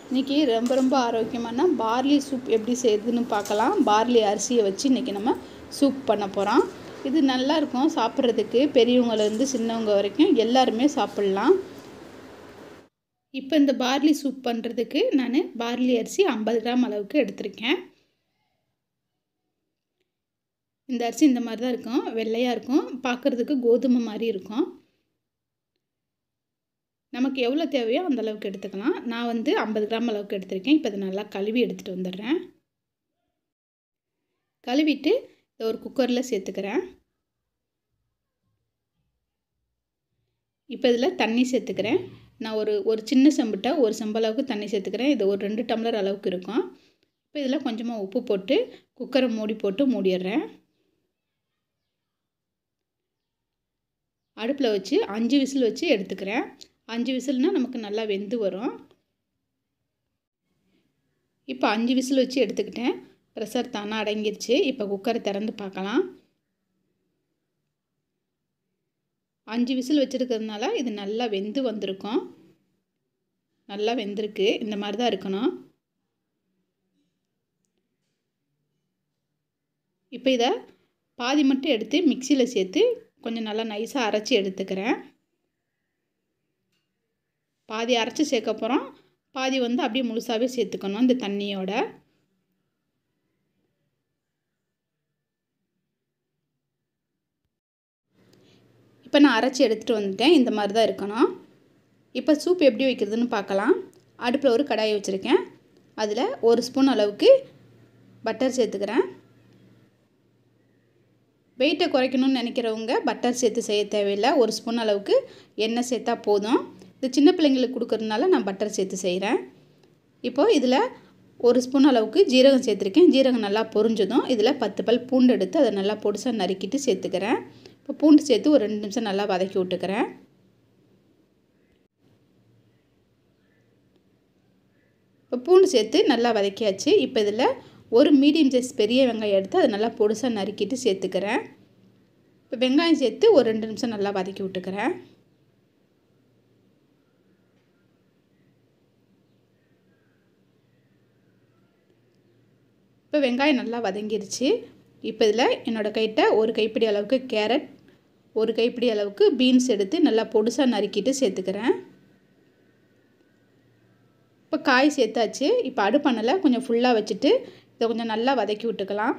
இன்றைக்கி ரொம்ப ரொம்ப ஆரோக்கியமான பார்லி சூப் எப்படி செய்யுதுன்னு பார்க்கலாம் பார்லி அரிசியை வச்சு இன்றைக்கி நம்ம சூப் பண்ண போகிறோம் இது நல்லா இருக்கும் சாப்பிட்றதுக்கு பெரியவங்கலேருந்து சின்னவங்க வரைக்கும் எல்லாருமே சாப்பிட்லாம் இப்போ இந்த பார்லி சூப் பண்ணுறதுக்கு நான் பார்லி அரிசி ஐம்பது கிராம் அளவுக்கு எடுத்திருக்கேன் இந்த அரிசி இந்த மாதிரி தான் இருக்கும் வெள்ளையாக இருக்கும் பார்க்குறதுக்கு கோதுமை மாதிரி இருக்கும் நமக்கு எவ்வளோ தேவையோ அந்த அளவுக்கு எடுத்துக்கலாம் நான் வந்து ஐம்பது கிராம் அளவுக்கு எடுத்திருக்கேன் இப்போ இதை நல்லா கழுவி எடுத்துகிட்டு வந்துடுறேன் கழுவிட்டு இதை ஒரு குக்கரில் சேர்த்துக்கிறேன் இப்போ இதில் தண்ணி சேர்த்துக்கிறேன் நான் ஒரு ஒரு சின்ன செம்பிட்ட ஒரு செம்பளவுக்கு தண்ணி சேர்த்துக்கிறேன் இது ஒரு ரெண்டு டம்ளர் அளவுக்கு இருக்கும் இப்போ இதில் கொஞ்சமாக உப்பு போட்டு குக்கரை மூடி போட்டு மூடிடுறேன் அடுப்பில் வச்சு அஞ்சு விசில் வச்சு எடுத்துக்கிறேன் அஞ்சு விசில்னால் நமக்கு நல்லா வெந்து வரும் இப்போ அஞ்சு விசில் வச்சு எடுத்துக்கிட்டேன் ப்ரெஷர் தானாக அடங்கிருச்சு இப்போ குக்கரை திறந்து பார்க்கலாம் அஞ்சு விசில் வச்சுருக்கிறதுனால இது நல்லா வெந்து வந்திருக்கும் நல்லா வெந்திருக்கு இந்த மாதிரி தான் இருக்கணும் இப்போ இதை பாதி மட்டும் எடுத்து மிக்சியில் சேர்த்து கொஞ்சம் நல்லா நைஸாக அரைச்சி எடுத்துக்கிறேன் பாதி அரைச்சி சேர்க்க போகிறோம் பாதி வந்து அப்படியே முழுசாகவே சேர்த்துக்கணும் இந்த தண்ணியோட இப்போ நான் அரைச்சி எடுத்துகிட்டு வந்துட்டேன் இந்த மாதிரி தான் இருக்கணும் இப்போ சூப் எப்படி வைக்கிறதுன்னு பார்க்கலாம் அடுப்பில் ஒரு கடாயை வச்சுருக்கேன் அதில் ஒரு ஸ்பூன் அளவுக்கு பட்டர் சேர்த்துக்கிறேன் வெயிட்டை குறைக்கணும்னு நினைக்கிறவங்க பட்டர் சேர்த்து செய்ய தேவையில்லை ஒரு ஸ்பூன் அளவுக்கு எண்ணெய் சேர்த்தா போதும் இது சின்ன பிள்ளைங்களுக்கு கொடுக்கறதுனால நான் பட்டர் சேர்த்து செய்கிறேன் இப்போது இதில் ஒரு ஸ்பூன் அளவுக்கு ஜீரகம் சேர்த்துருக்கேன் ஜீரகம் நல்லா பொரிஞ்சதும் இதில் பத்து பல் பூண்டு எடுத்து அதை நல்லா பொடிசாக நறுக்கிட்டு சேர்த்துக்கிறேன் இப்போ பூண்டு சேர்த்து ஒரு ரெண்டு நிமிஷம் நல்லா வதக்கி விட்டுக்கிறேன் இப்போ பூண்டு சேர்த்து நல்லா வதக்கியாச்சு இப்போ இதில் ஒரு மீடியம் சைஸ் பெரிய வெங்காயம் எடுத்து அதை நல்லா பொடிசாக நறுக்கிட்டு சேர்த்துக்கிறேன் இப்போ வெங்காயம் சேர்த்து ஒரு ரெண்டு நிமிஷம் நல்லா வதக்கி விட்டுக்கிறேன் இப்போ வெங்காயம் நல்லா வதங்கிருச்சு இப்போ இதில் என்னோடய கைட்ட ஒரு கைப்பிடி அளவுக்கு கேரட் ஒரு கைப்பிடி அளவுக்கு பீன்ஸ் எடுத்து நல்லா பொடுசாக நறுக்கிட்டு சேர்த்துக்கிறேன் இப்போ காய் சேர்த்தாச்சு இப்போ அடுப்பணலை கொஞ்சம் ஃபுல்லாக வச்சுட்டு இதை கொஞ்சம் நல்லா வதக்கி விட்டுக்கலாம்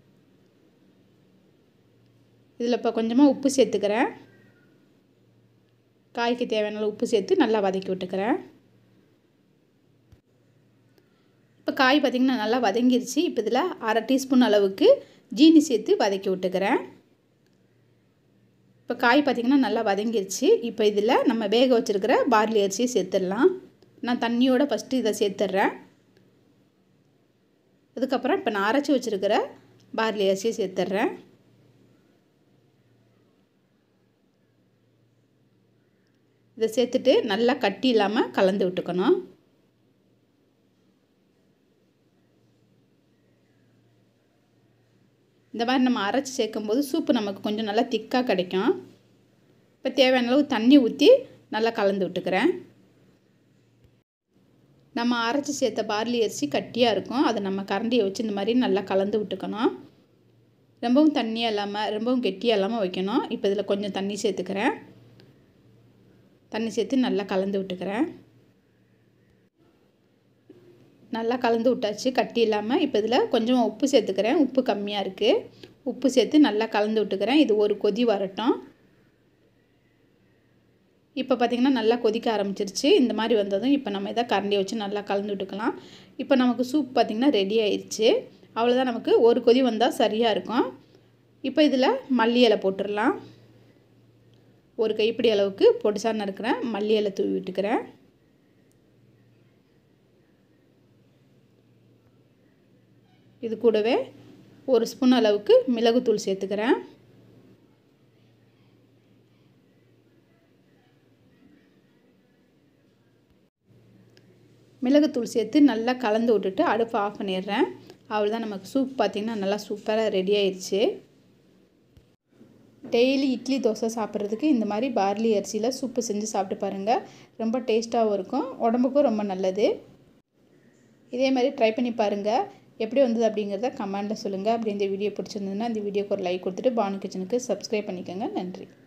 இதில் இப்போ கொஞ்சமாக உப்பு சேர்த்துக்கிறேன் காய்க்கு தேவையான உப்பு சேர்த்து நல்லா வதக்கி விட்டுக்கிறேன் இப்போ காய் பார்த்திங்கன்னா நல்லா வதங்கிருச்சு இப்போ இதில் அரை டீஸ்பூன் அளவுக்கு ஜீனி சேர்த்து வதக்கி விட்டுக்கிறேன் இப்போ காய் பார்த்திங்கன்னா நல்லா வதங்கிருச்சு இப்போ இதில் நம்ம வேக வச்சுருக்கிற பார்லி அரிசியை சேர்த்துடலாம் நான் தண்ணியோட ஃபஸ்ட்டு இதை சேர்த்துட்றேன் அதுக்கப்புறம் இப்போ நான் அரைச்சி வச்சுருக்கிற பார்லி அரிசியை சேர்த்துட்றேன் இதை சேர்த்துட்டு நல்லா கட்டி இல்லாமல் கலந்து விட்டுக்கணும் இந்த மாதிரி நம்ம அரைச்சி சேர்க்கும்போது சூப்பு நமக்கு கொஞ்சம் நல்லா திக்காக கிடைக்கும் இப்போ தேவையான அளவு தண்ணி ஊற்றி நல்லா கலந்து விட்டுக்கிறேன் நம்ம அரைச்சி சேர்த்த பார்லி அரிசி கட்டியாக இருக்கும் அதை நம்ம கரண்டியை வச்சு இந்த மாதிரி நல்லா கலந்து விட்டுக்கணும் ரொம்பவும் தண்ணியாக இல்லாமல் ரொம்பவும் கெட்டியாக இல்லாமல் வைக்கணும் இப்போ இதில் கொஞ்சம் தண்ணி சேர்த்துக்கிறேன் தண்ணி சேர்த்து நல்லா கலந்து விட்டுக்கிறேன் நல்லா கலந்து விட்டாச்சு கட்டி இல்லாமல் இப்போ இதில் கொஞ்சம் உப்பு சேர்த்துக்கிறேன் உப்பு கம்மியாக இருக்குது உப்பு சேர்த்து நல்லா கலந்து விட்டுக்கிறேன் இது ஒரு கொதி வரட்டும் இப்போ பார்த்திங்கன்னா நல்லா கொதிக்க ஆரம்பிச்சிருச்சு இந்த மாதிரி வந்ததும் இப்போ நம்ம இதை கரண்டியை வச்சு நல்லா கலந்து விட்டுக்கலாம் இப்போ நமக்கு சூப் பார்த்திங்கன்னா ரெடி ஆயிடுச்சு அவ்வளோதான் நமக்கு ஒரு கொதி வந்தால் சரியாக இருக்கும் இப்போ இதில் மல்லி இலை போட்டுடலாம் ஒரு கைப்பிடி அளவுக்கு பொடிசாக நறுக்கிறேன் மல்லி இலை தூவி விட்டுக்கிறேன் இது கூடவே ஒரு ஸ்பூன் அளவுக்கு மிளகுத்தூள் சேர்த்துக்கிறேன் மிளகுத்தூள் சேர்த்து நல்லா கலந்து விட்டுட்டு அடுப்பை ஆஃப் பண்ணிடுறேன் அவ்வளோதான் நமக்கு சூப் பார்த்திங்கன்னா நல்லா சூப்பராக ரெடி ஆயிடுச்சு டெய்லி இட்லி தோசை சாப்பிட்றதுக்கு இந்த மாதிரி பார்லி அரிசியில் சூப்பு செஞ்சு சாப்பிட்டு பாருங்கள் ரொம்ப டேஸ்ட்டாகவும் இருக்கும் உடம்புக்கும் ரொம்ப நல்லது இதே மாதிரி ட்ரை பண்ணி பாருங்கள் எப்படி வந்தது அப்படிங்கிறத கமெண்ட்டில் சொல்லுங்கள் அப்படி இந்த வீடியோ பிடிச்சிருந்ததுன்னா இந்த வீடியோக்கு ஒரு லைக் கொடுத்துட்டு பானு கிச்சனுக்கு சப்ஸ்கிரைப் பண்ணிக்கோங்க நன்றி